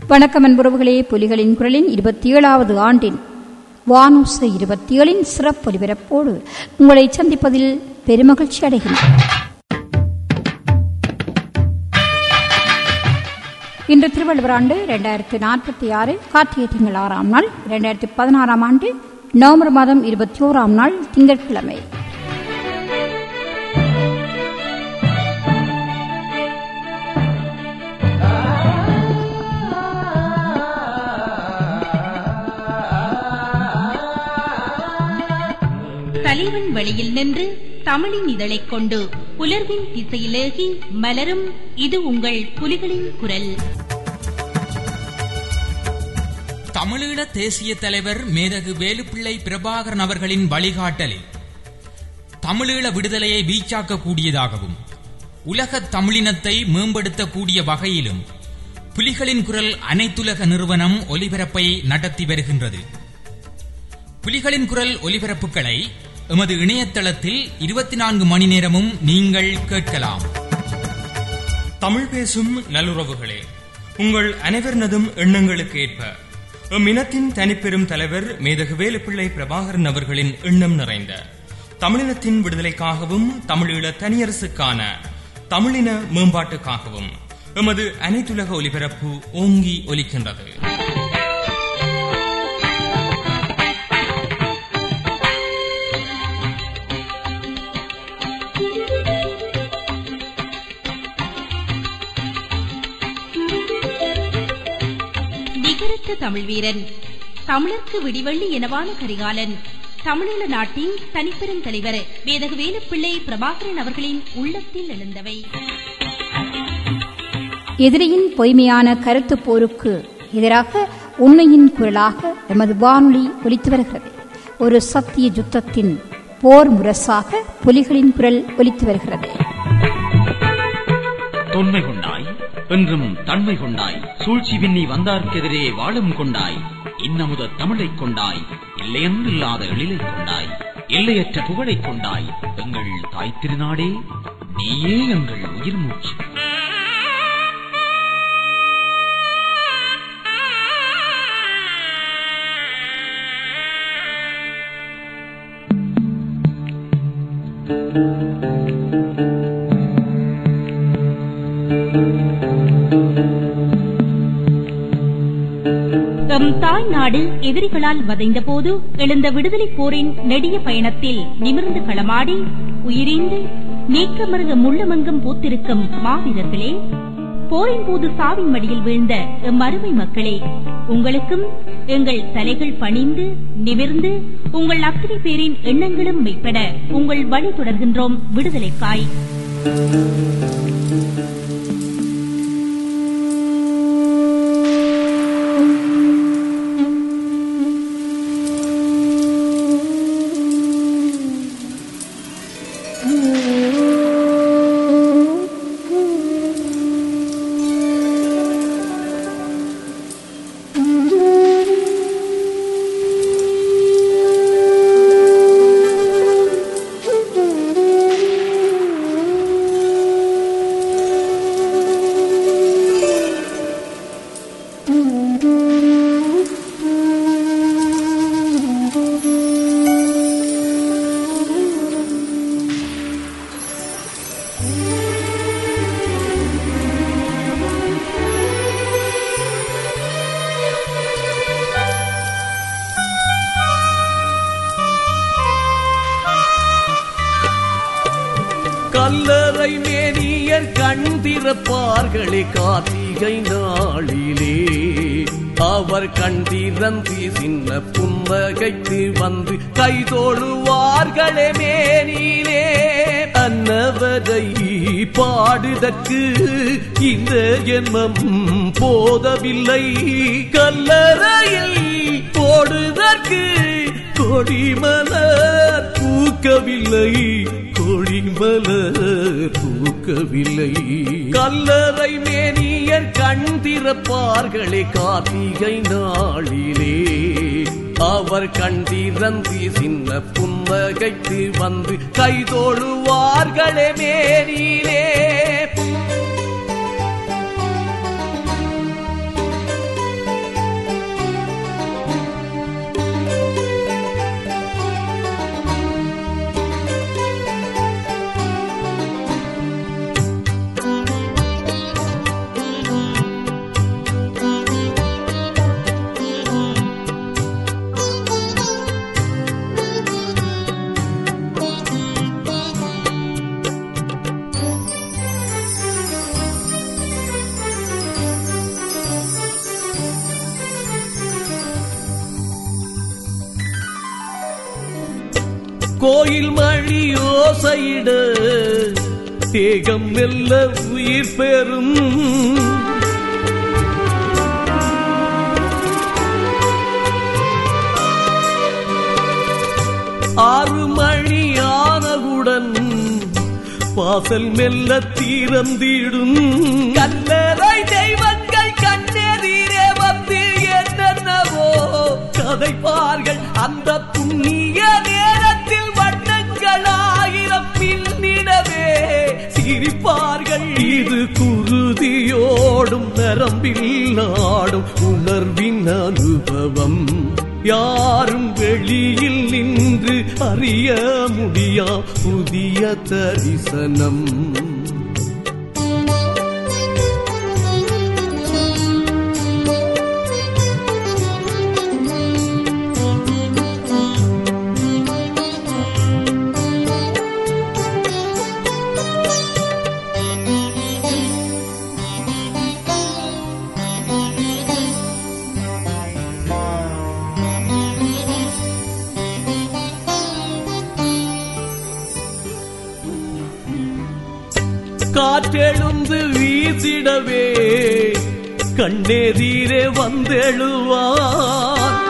வணக்கம் அன்புறவுகளே புலிகளின் குரலின் இருபத்தி ஏழாவது ஆண்டின் வானூச இருபத்தி ஏழின் சிறப்பு ஒலிபரப்போடு உங்களை சந்திப்பதில் பெருமகிழ்ச்சி அடைகின்றேன் இன்று திருவள்ளுவர் ஆண்டு இரண்டாயிரத்தி நாற்பத்தி ஆறு கார்த்திகை திங்கள் ஆறாம் நாள் இரண்டாயிரத்தி பதினாறாம் ஆண்டு நவம்பர் மாதம் இருபத்தி ஓராம் நாள் திங்கட்கிழமை தலைவன் வழியில் நின்று தமிழின் இதழைக் கொண்டு புலர்வின் திசையிலேகி மலரும் இது உங்கள் புலிகளின் குரல் தமிழீழ தேசிய தலைவர் மேதகு வேலுப்பிள்ளை பிரபாகரன் அவர்களின் வழிகாட்டலில் தமிழீழ விடுதலையை வீச்சாக்கக்கூடியதாகவும் உலகத் தமிழினத்தை மேம்படுத்தக்கூடிய வகையிலும் புலிகளின் குரல் அனைத்துலக நிறுவனம் ஒலிபரப்பை நடத்தி வருகின்றது புலிகளின் குரல் ஒலிபரப்புகளை எமது இணையதளத்தில் இருபத்தி நான்கு மணி நேரமும் நீங்கள் கேட்கலாம் தமிழ் பேசும் நல்லுறவுகளே உங்கள் அனைவரினதும் எண்ணங்களுக்கு ஏற்ப எம் இனத்தின் தனிப்பெரும் தலைவர் மேதகு வேலுப்பிள்ளை பிரபாகரன் அவர்களின் எண்ணம் நிறைந்த தமிழினத்தின் விடுதலைக்காகவும் தமிழீழ தனியரசுக்கான தமிழின மேம்பாட்டுக்காகவும் எமது அனைத்துலக ஒலிபரப்பு ஓங்கி ஒலிக்கின்றது நிகரற்ற தமிழ் வீரன் தமிழர்க்கு விடிவள்ளி எனவான கரிகாலன் தமிழீழ நாட்டின் தனிப்பெரும் தலைவர் வேதகு வேலுப்பிள்ளை பிரபாகரன் அவர்களின் உள்ளத்தில் எழுந்தவை எதிரியின் பொய்மையான கருத்து போருக்கு எதிராக உண்மையின் குரலாக எமது வானொலி ஒலித்து வருகிறது ஒரு சத்திய யுத்தத்தின் போர் முரசாக புலிகளின் குரல் ஒலித்து வருகிறது தொன்மை கொண்டாய் என்றும் தன்மை கொண்டாய் சூழ்ச்சி விண்ணி வந்தார்க்கெதிரே வாழும் கொண்டாய் இன்னமுத தமிழைக் கொண்டாய் இல்லையென்றில்லாத எழிலைக் கொண்டாய் எல்லையற்ற புகழைக் கொண்டாய் எங்கள் தாய் திருநாடே நீயே எங்கள் உயிர் மூச்சு எம் தாய் நாடு எதிரிகளால் வதைந்த போது எழுந்த விடுதலை போரின் நெடிய பயணத்தில் நிமிர்ந்து களமாடி உயிரிந்து நீக்கமருக முள்ளமங்கம் பூத்திருக்கும் மாவீரர்களே போரின் போது சாவின் மடியில் வீழ்ந்த எம் அருமை மக்களே உங்களுக்கும் எங்கள் தலைகள் பணிந்து நிமிர்ந்து உங்கள் அத்தனை பேரின் எண்ணங்களும் மெய்ப்பட உங்கள் வழி தொடர்கின்றோம் விடுதலைக்காய் கல்லறை மேனியர் கண் திறப்பார்களே கார்த்திகை நாளிலே அவர் கண் திறந்து சின்ன புன்னகைத்து வந்து கைதோழுவார்களே மேனிலே அன்னவரை பாடுதற்கு இந்த ஜென்மம் போதவில்லை கல்லறையில் போடுதற்கு கொடிமலர் பூக்கவில்லை கொடிமலர் பூக்கவில்லை கல்லறை மேனியர் கண் திறப்பார்களே கார்த்திகை நாளிலே அவர் கண் திறந்து சின்ன புன்னகைத்து வந்து கைதோழுவார்களே மேனிலே கோயில் மணி ஓசையிட தேகம் மெல்ல உயிர் பெறும் ஆறு மணி ஆனவுடன் வாசல் மெல்ல தீரந்திடும் கல்லறை தெய்வங்கள் கண்ணெதிரே வந்து என்னென்னவோ கதைப்பார்கள் அந்த புண்ணிய நேரத்தில் வண்ணங்கள் ஆயிரம் பின்னிடவே சிரிப்பார்கள் இது குருதியோடும் நரம்பில் ஆடும் உணர்வின் அனுபவம் யாரும் வெளியில் நின்று அறிய முடியா புதிய தரிசனம் காற்றெழுந்து வீசிடவே கண்ணெதிரே வந்தெழுவான்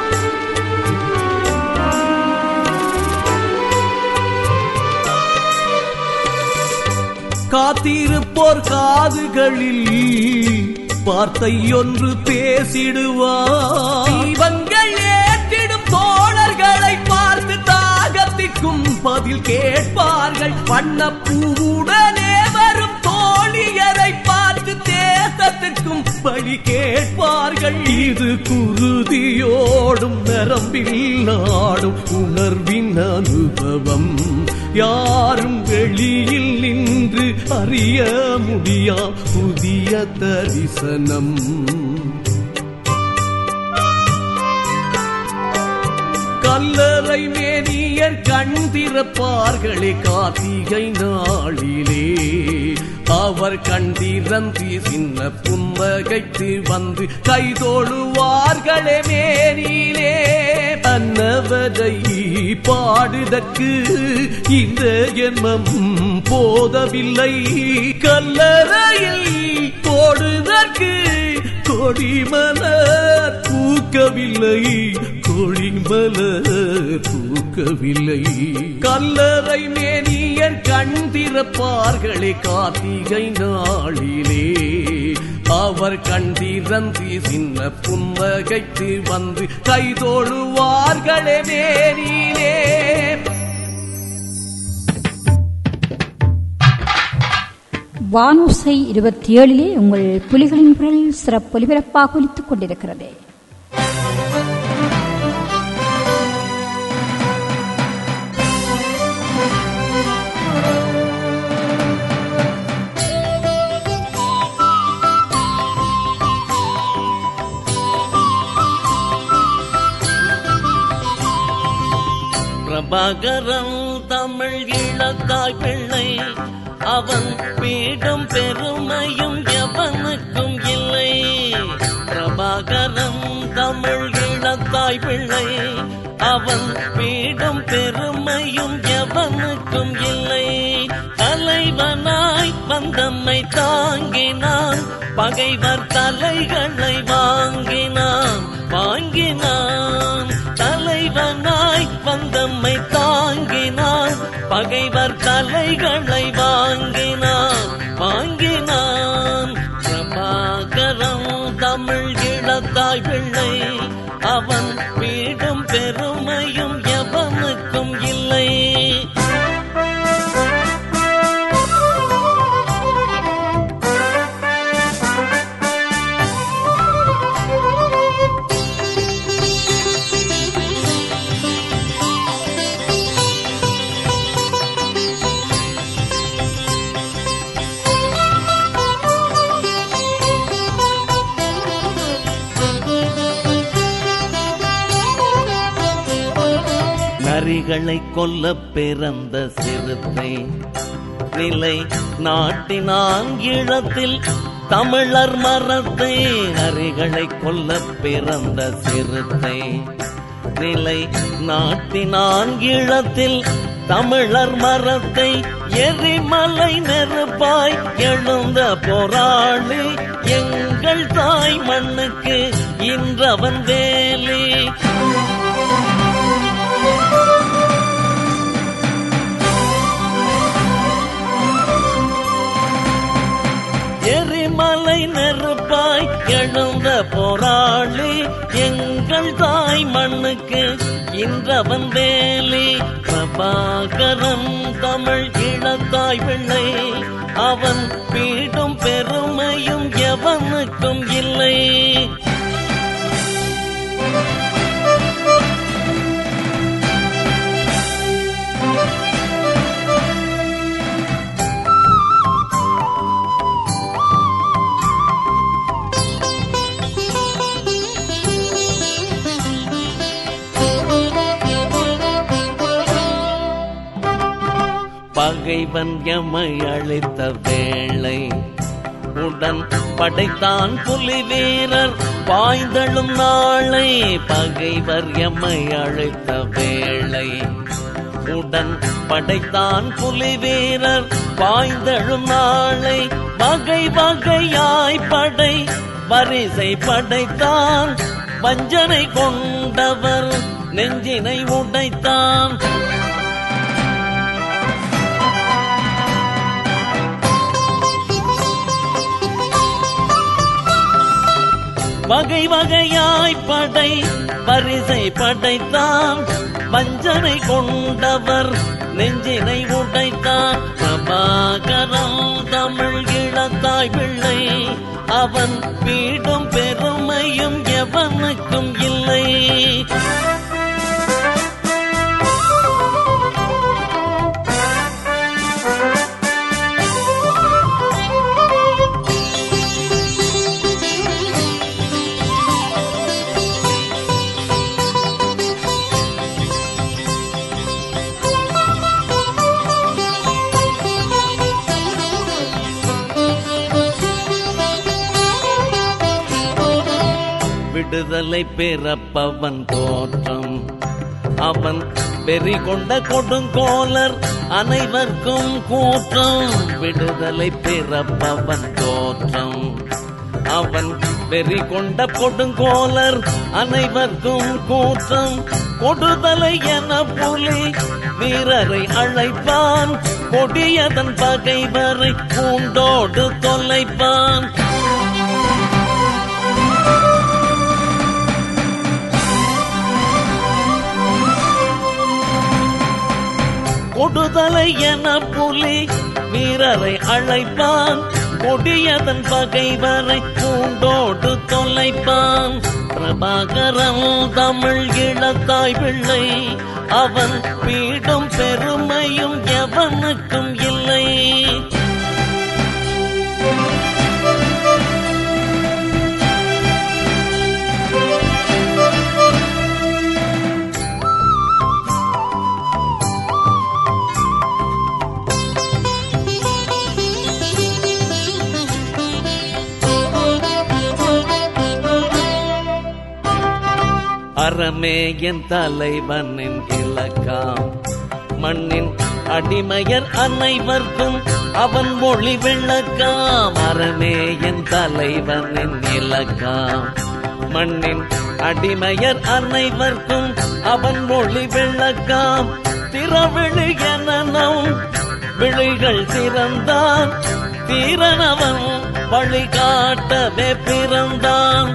காத்திருப்போர் காதுகளில் வார்த்தை ஒன்று பேசிடுவார் தீபங்கள் ஏற்றிடும் தோழர்களை பார்த்து தாகத்திற்கும் பதில் கேட்பார்கள் வண்ணப்பூவுடனே வரும் தோழியரை பார்த்து தேசத்திற்கும் பழி கேட்பார்கள் இது குருதியோடும் நரம்பில் ஆடும் உணர்வின் அனுபவம் யாரும் வெளியில் நின்று அறிய முடியா புதிய தரிசனம் கல்லறை மேனியர் கண் திறப்பார்களே கார்த்திகை நாளிலே அவர் கண்டிரந்தி சின்ன புன்னகைத்து வந்து கைதோழுவார்களே மேனிலே அன்னவரை பாடுதற்கு இந்த எண்ணம் போதவில்லை கல்லறையில் போடுதற்கு கொடிமலர் பூக்கவில்லை கொடிமலர் பூக்கவில்லை கல்லறை மேனியர் கண் திறப்பார்களே கார்த்திகை நாளிலே அவர் கண்டிரந்தி சின்ன புன்னகைத்து வந்து கைதோழுவார்களே மேனிலே வானூசை இருபத்தி ஏழிலே உங்கள் புலிகளின் குரல் சிறப்பு ஒலிபரப்பாக ஒலித்துக் கொண்டிருக்கிறது பிரபாகரன் தமிழ் இழந்தாய் பிள்ளை அவன் பீடும் பெருமையும் எவனுக்கும் இல்லை பிரபாகரன் தமிழ் இழந்தாய் பிள்ளை அவன் பீடும் பெருமையும் எவனுக்கும் இல்லை தலைவனாய் வந்தம்மை தாங்கினான் பகைவர் தலைகளை வாங்கினான் வாங்கினான் தலைவனாய் வந்தம்மை தாங்கினான் பகைவர் தலைகளை வாங்கினான் வாங்கினான் பிரபாகரம் தமிழ் இழத்தாய் பிள்ளை அவன் வீடும் பெருமையும் எவனுக்கும் இல்லை நரிகளை கொல்ல பிறந்த சிறுத்தை நிலை நாட்டினான் ஈழத்தில் தமிழர் மரத்தை நரிகளை கொல்ல பிறந்த சிறுத்தை நிலை நாட்டினான் ஈழத்தில் தமிழர் மரத்தை எரிமலை நெருப்பாய் எழுந்த போராளி எங்கள் தாய் மண்ணுக்கு இன்றவன் வேலி எரிமலை நெருப்பாய் எழுந்த போராளி எங்கள் தாய் மண்ணுக்கு இன்றவன் வேலி பிரபாகரன் தமிழ் இளத்தாய் பிள்ளை அவன் பீடும் பெருமையும் எவனுக்கும் இல்லை பகைவன் எமை அழித்த வேளை உடன் படைத்தான் புலி வீரர் பாய்ந்தழும் நாளை பகைவர் எம்மை அழைத்த வேளை உடன் படைத்தான் புலி வீரர் பாய்ந்தழும் நாளை வகை வகையாய் படை வரிசை படைத்தான் வஞ்சனை கொண்டவர் நெஞ்சினை உடைத்தான் வகை வகையாய் படை பரிசை படைத்தான் வஞ்சனை கொண்டவர் நெஞ்சினை உடைத்தான் பிரபாகரம் தமிழ் இளத்தாய் பிள்ளை அவன் பீடும் பெருமையும் எவனுக்கும் இல்லை விடுதலை பிறப்பவன் தோற்றம் அவன் வெறி கொண்ட கொடுங்கோலர் அனைவர்க்கும் கூற்றம் விடுதலை பிறப்பவன் தோற்றம் அவன் வெறி கொண்ட கொடுங்கோலர் அனைவர்க்கும் கூற்றம் கொடுதலை என புலி வீரரை அழைப்பான் கொடியதன் பகைவரை பூண்டோடு தொலைப்பான் கொடுதலை என புலி வீரரை அழைப்பான் கொடியதன் பகைவரை பூண்டோடு தொலைப்பான் பிரபாகரன் தமிழ் இளத்தாய் பிள்ளை அவன் பீடும் பெருமையும் எவனுக்கும் இல்லை அறமே என் தலைவனின் இலக்காம் மண்ணின் அடிமையர் அனைவர்க்கும் அவன் மொழி விளக்காம் அறமே என் தலைவனின் இலக்காம் மண்ணின் அடிமையர் அனைவர்க்கும் அவன் மொழி விளக்காம் திறவிழி எனம் விழிகள் திறந்தான் தீரனவன் வழிகாட்டவே பிறந்தான்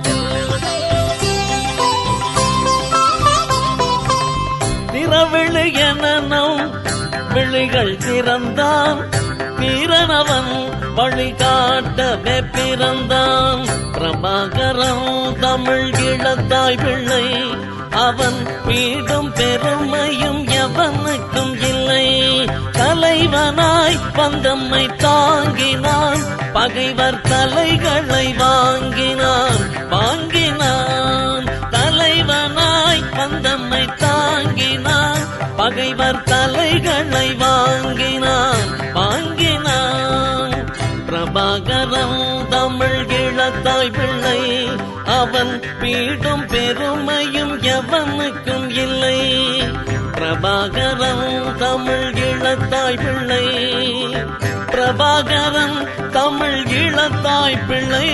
திறவிழி எனம் விழிகள் திறந்தான் வீரனவன் வழிகாட்டவே பிறந்தான் பிரபாகரன் தமிழ் இளத்தாய் பிள்ளை அவன் பீடும் பெருமையும் எவனுக்கும் இல்லை தலைவனாய் பந்தம்மை தாங்கினான் பகைவர் தலைகளை வாங்கினான் வாங்கினான் தலைவனாய் பந்தம்மை தாங்கினான் பகைவர் தலைகளை வாங்கினான் வாங்கினான் பிரபாகரன் தமிழ் இளத்தாய் பிள்ளை அவன் பீடும் பெருமையும் எவனுக்கும் இல்லை பிரபாகரன் தமிழ் இளத்தாய் பிள்ளை பிரபாகரன் தமிழ் இளத்தாய் பிள்ளை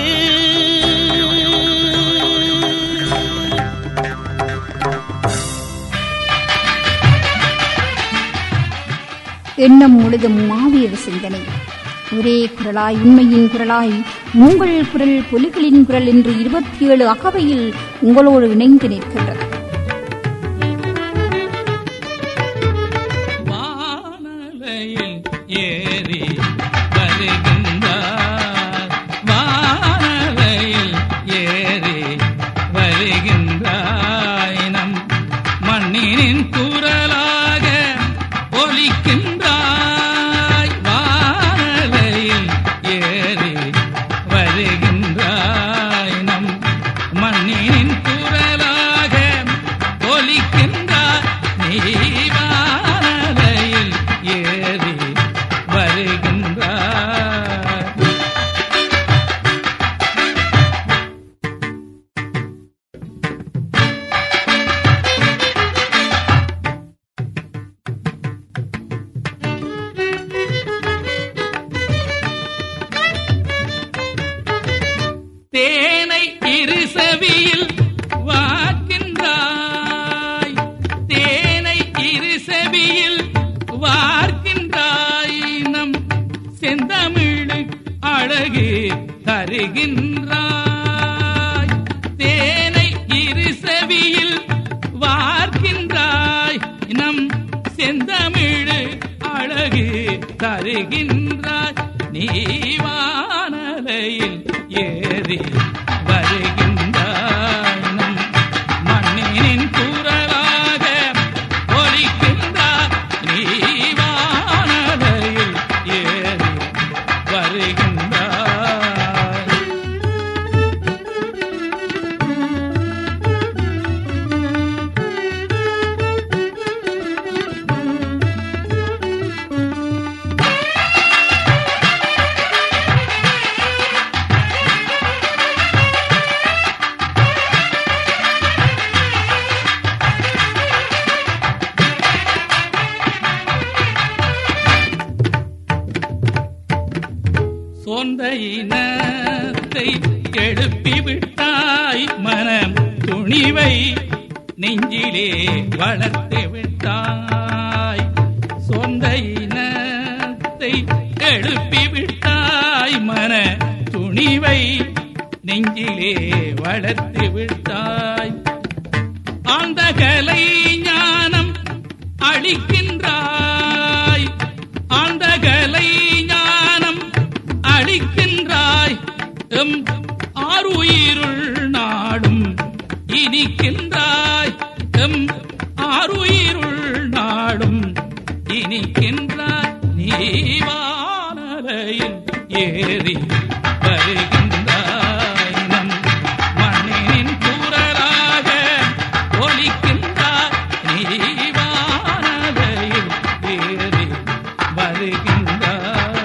எண்ணம் முழுதும் மாவீரர் சிந்தனை ஒரே குரலாய் உண்மையின் குரலாய் உங்கள் குரல் புலிகளின் குரல் என்று இருபத்தி ஏழு அகவையில் உங்களோடு இணைந்து நிற்கின்றது வானலையில் ஏறி வருகின்றார் வானலையில் ஏறி வருகின்றாய் நம் மண்ணினின் குரலாக ஒலிக்கின்றாய் வானலையில் ஏறி வருகின்றாய் நம் மண்ணினின் குரலாக ஒலிக்கின்றாய் நீ வானலையில் ஏறி வருகின்றாய் தேனை இருசவியில் வார்க்கின்றாய் தேனை இருசவியில் வார்க்கின்றாய் நம் செந்தமிழ் அழகு தருகின்றாய் தேனை இருசவியில் வார்க்கின்றாய் நம் செந்தமிழ் அழகு தருகின்றாய் நீ வானலையில் ஏறி வருகின்றாய் நம் மண்ணினின் குரலாக ஒலிக்கின்றாய் நீ வானலையில் ஏறி வருகின்றாய் சொந்த இனத்தை எழுப்பி விட்டாய் மனம் துணிவை நெஞ்சிலே வளர்த்து விட்டாய் சொந்த இனத்தை எழுப்பி விட்டாய் மன துணிவை நெஞ்சிலே வளர்த்து விட்டாய் ஆழ்ந்த கலை ஞானம் அளிக்கின்றாய் ஆழ்ந்த கலை ஞானம் அளிக்கின்றாய் எம் ஆறுயிருள் நாடும் இனிக்கின்றாய் எம் ஆறுயிருள் நாடும் இனிக்கின்றாய் நீ வானலையில் ஏறி வருகின்றாய் நம் மண்ணின் குரலாக ஒலிக்கின்றாய் நீ வானலையில் ஏறி வருகின்றாய்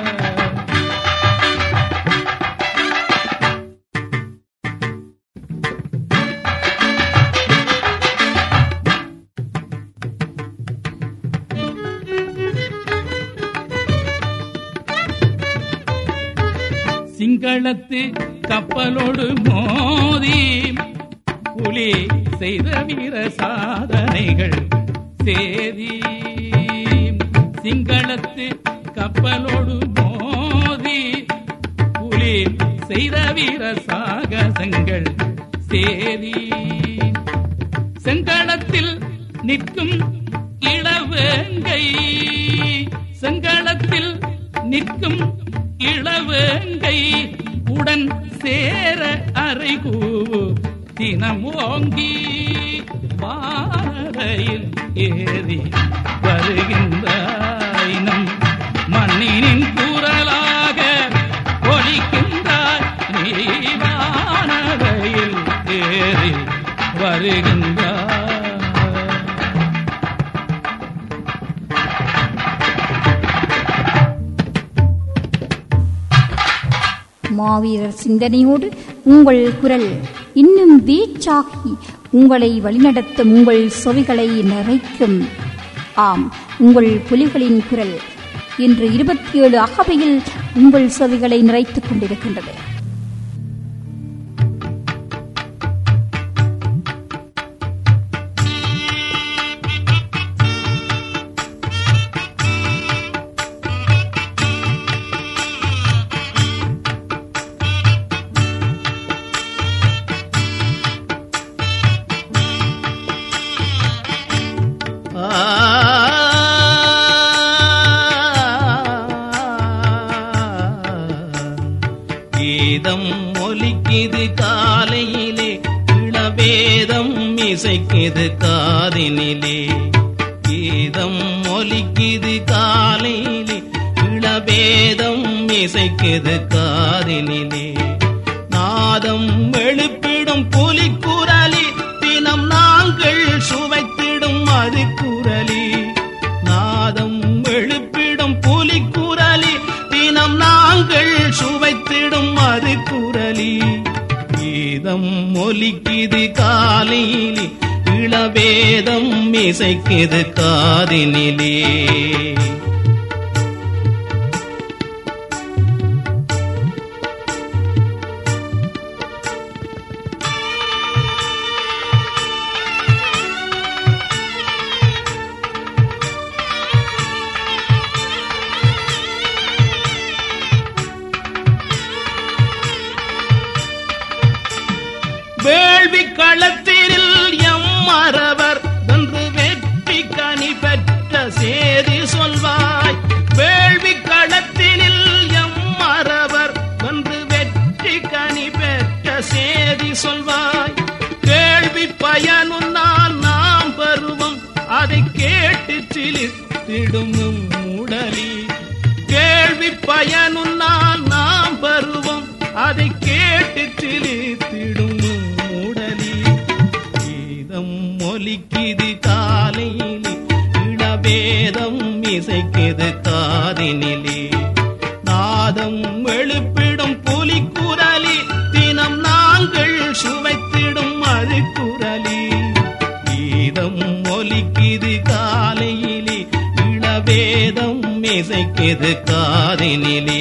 சிங்களத்து கப்பலோடு மோதி புலி செய்த வீர சாதனைகள் சேதி சிங்களத்து கப்பலோடு மோதி புலி செய்த வீர சாகசங்கள் சேதி செங்களத்தில் நிற்கும் இளவேங்கை செங்களத்தில் நிற்கும் இளவேங்கை உடன் சேர அறைகூவு தினம் ஓங்கி பாறையில் ஏறி வருகின்றாய் நம் மண்ணினின் குரலாக ஒலிக்கின்றாய் நீ வானரையில் ஏறி வருகின்றாய் மாவீரர் சிந்தனையோடு உங்கள் குரல் இன்னும் வீச்சாகி உங்களை வழிநடத்தும் உங்கள் செவிகளை நிறைக்கும் ஆம் உங்கள் புலிகளின் குரல் இன்று இருபத்தி ஏழு அகவையில் உங்கள் செவிகளை நிறைத்துக் கொண்டிருக்கின்றது கீதம் ஒலிக்குது காலையிலே இளவேதம் இசைக்குது காதினிலே கீதம் ஒலிக்குது காலையிலே இளவேதம் இசைக்குது காதினிலே நாதம் எழுப்பிடும் புலிக்குரலி தினம் நாங்கள் சுவைத்திடும் அது குரலி நாதம் எழுப்பிடும் புலிக்குரலி தினம் நாங்கள் சுவைத்திடும் அது குரலி கீதம் ஒலிக்குது காலையிலே இளவேதம் இசைக்குது காதினிலே வேள்வி களத்தினில் எம் மறவர் வென்று வெற்றி கனி பெற்ற சேதி சொல்வாய் வேள்வி களத்தினில் எம் மறவர் வென்று வெற்றி கனி பெற்ற சேதி சொல்வாய் கேள்வி பயனுன்னால் நாம் பருவம் அதை கேட்டு சிலித்திடும் உடலி கேள்வி பயனுன்னால் நாம் பருவம் அதை கேட்டு சிலித்திடும் உடலி கீதம் ஒலிக்குது காலையிலே இளவேதம் இசைக்குது காதினிலே நாதம் எழுப்பிடும் புலிக்குரலி தினம் நாங்கள் சுவைத்திடும் அது குரலி கீதம் ஒலிக்குது காலையிலே இளவேதம் இசைக்குது காதினிலே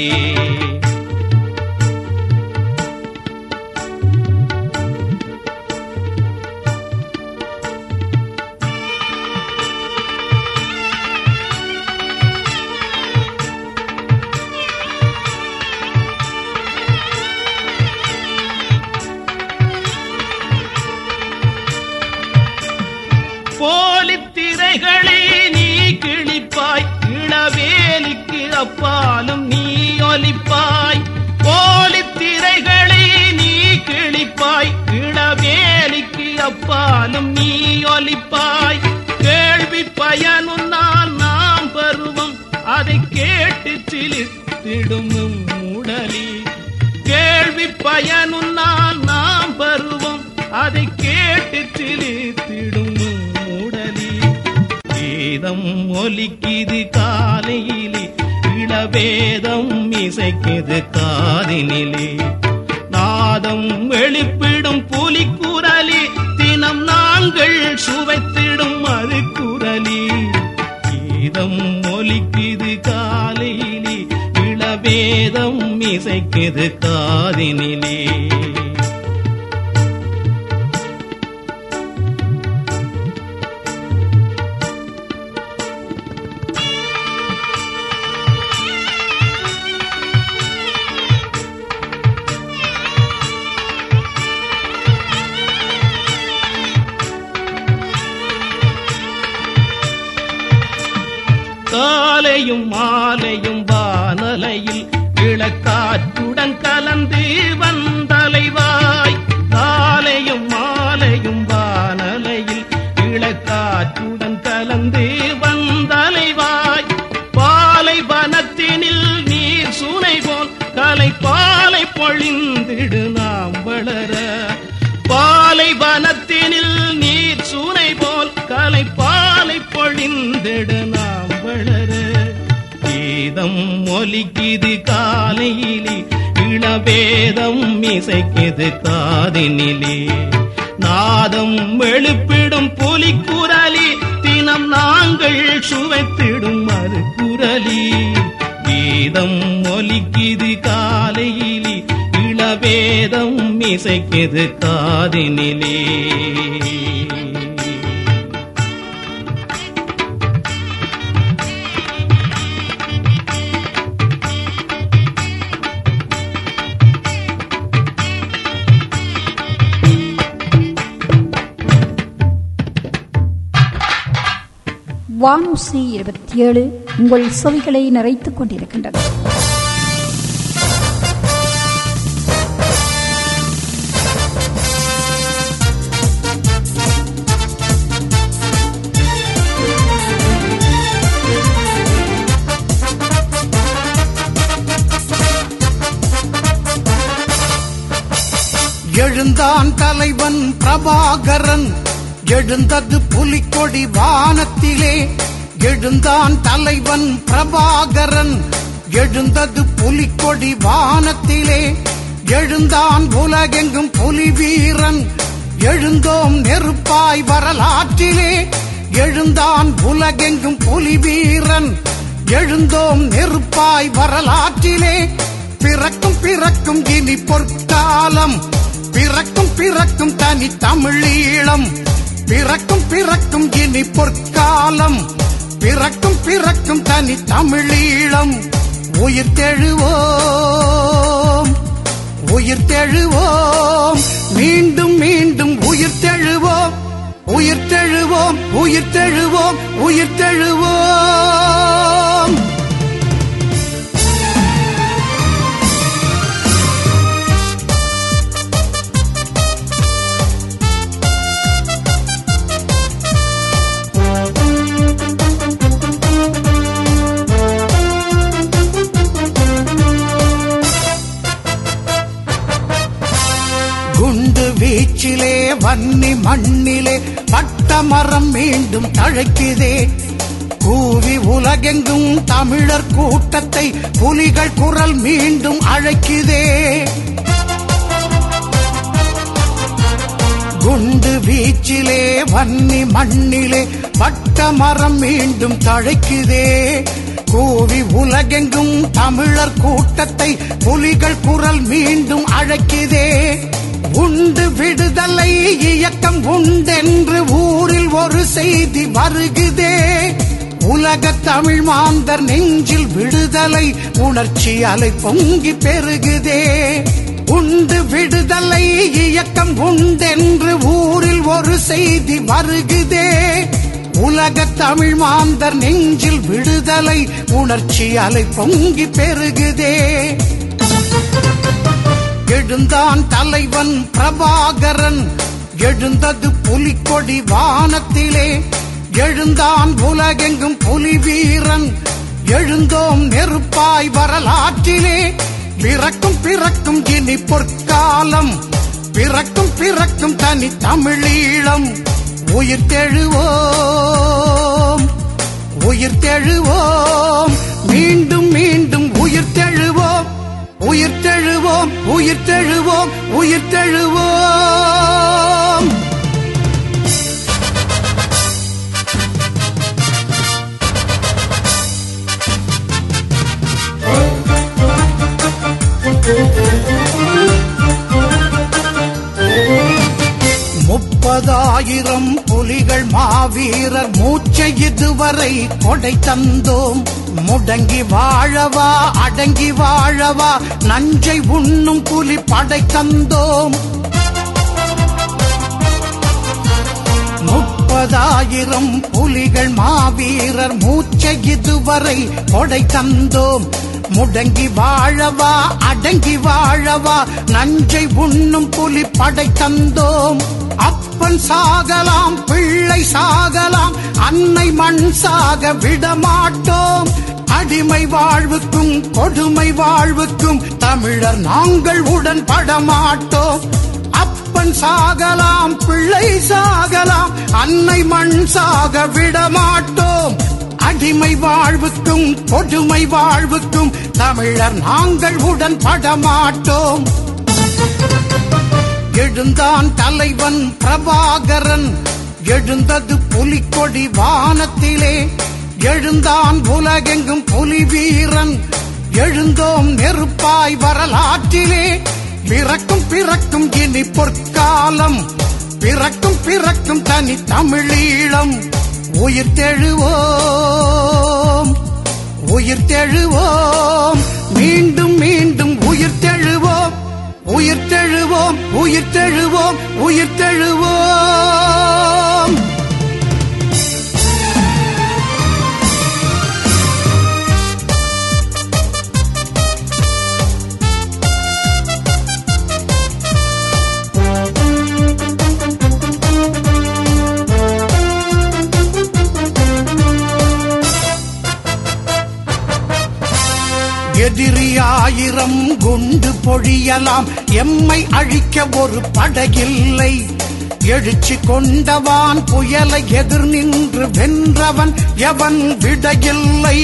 போலித் திரைகளை நீ கிழிப்பாய் இளவேலிக்கு அப்பாலும் நீ ஒலிப்பாய் போலித் திரைகளை நீ கிழிப்பாய் இளவேலிக்கு அப்பாலும் நீ ஒலிப்பாய் கேள்வி பயனுன்னால் நாம் பருவம் அதை கேட்டு சிலித்திடும் உடலி கேள்வி பயனுன்னால் நாம் பருவம் அதை கேட்டு சிலித்திடும் உடலி கீதம் ஒலிக்குது காலையிலே இளவேதம் இசைக்குது காதினிலே நாதம் எழுப்பிடும் புலிக்குரலி தினம் நாங்கள் சுவைத்திடும் அது குரலி கீதம் ஒலிக்குது காலையிலே இளவேதம் இசைக்குது காதினிலே காலையும் மாலையும் வானலையில் இளக்காற்றுடன் கலந்து வந்தலைவாய் காலையும் மாலையும் வானலையில் இளக்காற்றுடன் கலந்து வந்தலைவாய் பாலை வனத்தினில் நீர் சுனை போல் கலை பாலை பொழிந்திடு நாம் வளர பாலை வனத்தினில் நீர் சூனை போல் கலை பாலை பொழிந்திடு நாம் வளர கீதம் ஒலிக்குது காலையிலே இளவேதம் இசைக்குது காதினிலே நாதம் எழுப்பிடும் புலிக்குரலி தினம் நாங்கள் புகழ் சுவைத்திடும் மறுகுரலி கீதம் ஒலிக்குது காலையிலி இளவேதம் இசைக்குது காதினிலே வானூசி இருபத்தி ஏழு உங்கள் செவிகளை நிறைத்துக் கொண்டிருக்கின்றது எழுந்தான் தலைவன் பிரபாகரன் எழுந்தது புலிக்கொடி வானத்திலே எழுந்தான் தலைவன் பிரபாகரன் எழுந்தது புலிக்கொடி வானத்திலே எழுந்தான் உலகெங்கும் புலி வீரன் எழுந்தோம் நெருப்பாய் வரலாற்றிலே எழுந்தான் உலகெங்கும் புலி வீரன் எழுந்தோம் நெருப்பாய் வரலாற்றிலே பிறக்கும் பிறக்கும் இனி பொற்காலம் பிறக்கும் பிறக்கும் தனி தமிழீழம் பிறக்கும் பிறக்கும் இனி பொற்காலம் பிறக்கும் பிறக்கும் தனி தமிழீழம் உயிர் தெழுவோம் உயிர் தெழுவோம் மீண்டும் மீண்டும் உயிர் தெழுவோம் உயிர் தெழுவோம் உயிர் தெழுவோம் உயிர் தெழுவோம் குண்டு வீச்சிலே வன்னி மண்ணிலே பட்டமரம் மீண்டும் தழைக்குதே கூவி உலகெங்கும் தமிழர் கூட்டத்தை புலிகள் குரல் மீண்டும் அழைக்குதே குண்டு வீச்சிலே வன்னி மண்ணிலே பட்டமரம் மீண்டும் தழைக்குதே கூவி உலகெங்கும் தமிழர் கூட்டத்தை புலிகள் குரல் மீண்டும் அழைக்குதே உண்டு விடுதலை இயக்கம் உண்டென்று ஊரில் ஒரு செய்தி வருகுதே உலக தமிழ் மாந்தர் நெஞ்சில் விடுதலை உணர்ச்சி அலை பொங்கி பெருகுதே உண்டு விடுதலை இயக்கம் உண்டென்று ஊரில் ஒரு செய்தி வருகுதே உலக தமிழ் மாந்தர் நெஞ்சில் விடுதலை உணர்ச்சி அலை பொங்கி பெருகுதே எழுந்தான் தலைவன் பிரபாகரன் எழுந்தது புலிக்கொடி வானத்திலே எழுந்தான் உலகெங்கும் புலி வீரன் எழுந்தோம் நெருப்பாய் வரலாற்றிலே பிறக்கும் பிறக்கும் இனி பொற்காலம் பிறக்கும் பிறக்கும் தனி தமிழீழம் உயிர் தெழுவோம் உயிர் தெழுவோம் மீண்டும் மீண்டும் உயிர் தெழுவோம் உயிர் தெழுவோம் உயிர் தெழுவோம் உயிர் தெழுவோம் முப்பதாயிரம் புலிகள் மாவீரர் மூச்சை இதுவரை கொடை தந்தோம் முடங்கி வாழவா அடங்கி வாழவா நஞ்சை உண்ணும் புலி படை தந்தோம் முப்பதாயிரம் புலிகள் மாவீரர் மூச்சை இதுவரை கொடை தந்தோம் முடங்கி வாழவா அடங்கி வாழவா நஞ்சை உண்ணும் புலி படை தந்தோம் அப்பன் சாகலாம் பிள்ளை சாகலாம் அன்னை மண் சாக விடமாட்டோம் அடிமை வாழ்வுக்கும் கொடுமை வாழ்வுக்கும் தமிழர் நாங்கள் உடன் படமாட்டோம் அப்பன் சாகலாம் பிள்ளை சாகலாம் அன்னை மண் சாக விடமாட்டோம் அடிமை வாழ்வுக்கும் கொடுமை வாழ்வுக்கும் தமிழர் நாங்கள் உடன் படமாட்டோம் எழுந்தான் தலைவன் பிரபாகரன் எழுந்தது புலிக்கொடி வானத்திலே எழுந்தான் உலகெங்கும் புலி வீரன் எழுந்தோம் நெருப்பாய் வரலாற்றிலே பிறக்கும் பிறக்கும் இனி பொற்காலம் பிறக்கும் பிறக்கும் தனி தமிழீழம் உயிர் தெழுவோம் உயிர் தெழுவோம் மீண்டும் மீண்டும் உயிர் தெழுவோம் உயிர் தெழுவோம் உயிர் தெழுவோம் உயிர் தெழுவோம் எதிரியாயிரம் குண்டு பொழியலாம் எம்மை அழிக்க ஒரு படகில்லை எழுச்சி கொண்டவான் புயலை எதிர் நின்று வென்றவன் எவன் விடையில்லை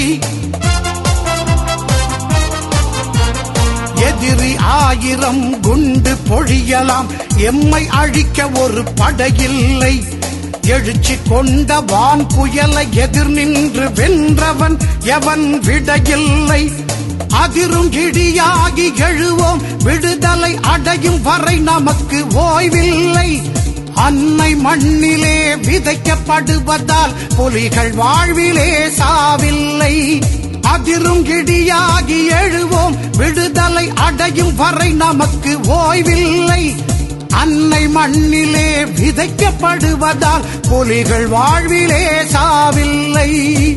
எதிரி ஆயிரம் குண்டு பொழியலாம் எம்மை அழிக்க ஒரு படகில்லை எழுச்சி கொண்ட வான் புயலை எதிர் நின்று வென்றவன் எவன் விடையில்லை அதிரும் இடியாகி எழுவோம் விடுதலை அடையும் வரை நமக்கு ஓய்வில்லை அன்னை மண்ணிலே விதைக்கப்படுவதால் புலிகள் வாழ்விலே சாவில்லை அதிரும் இடியாகி எழுவோம் விடுதலை அடையும் வரை நமக்கு ஓய்வில்லை அன்னை மண்ணிலே விதைக்கப்படுவதால் புலிகள் வாழ்விலே சாவில்லை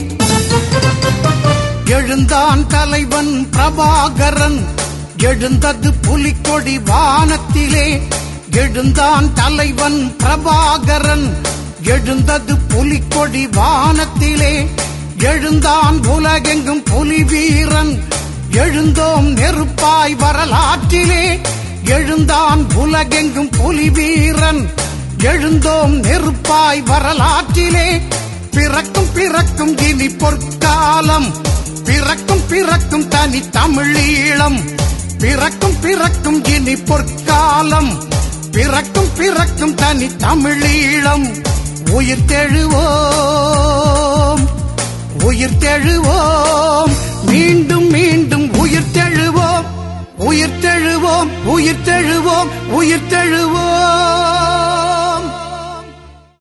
எழுந்தான் தலைவன் பிரபாகரன் எழுந்தது புலிக்கொடி வானத்திலே எழுந்தான் தலைவன் பிரபாகரன் எழுந்தது புலிக்கொடி வானத்திலே எழுந்தான் உலகெங்கும் புலி வீரன் எழுந்தோம் நெருப்பாய் வரலாற்றிலே எழுந்தான் உலகெங்கும் புலி வீரன் எழுந்தோம் நெருப்பாய் வரலாற்றிலே பிறக்கும் பிறக்கும் இனி பொற்காலம் பிறக்கும் பிறக்கும் தனி தமிழீழம் பிறக்கும் பிறக்கும் இனி பொற்காலம் பிறக்கும் பிறக்கும் தனி தமிழீழம் உயிர் தெழுவோம் உயிர் தெழுவோம் மீண்டும் மீண்டும் உயிர் தெழுவோம் உயிர் தெழுவோம் உயிர் தெழுவோம் உயிர் தெழுவோம்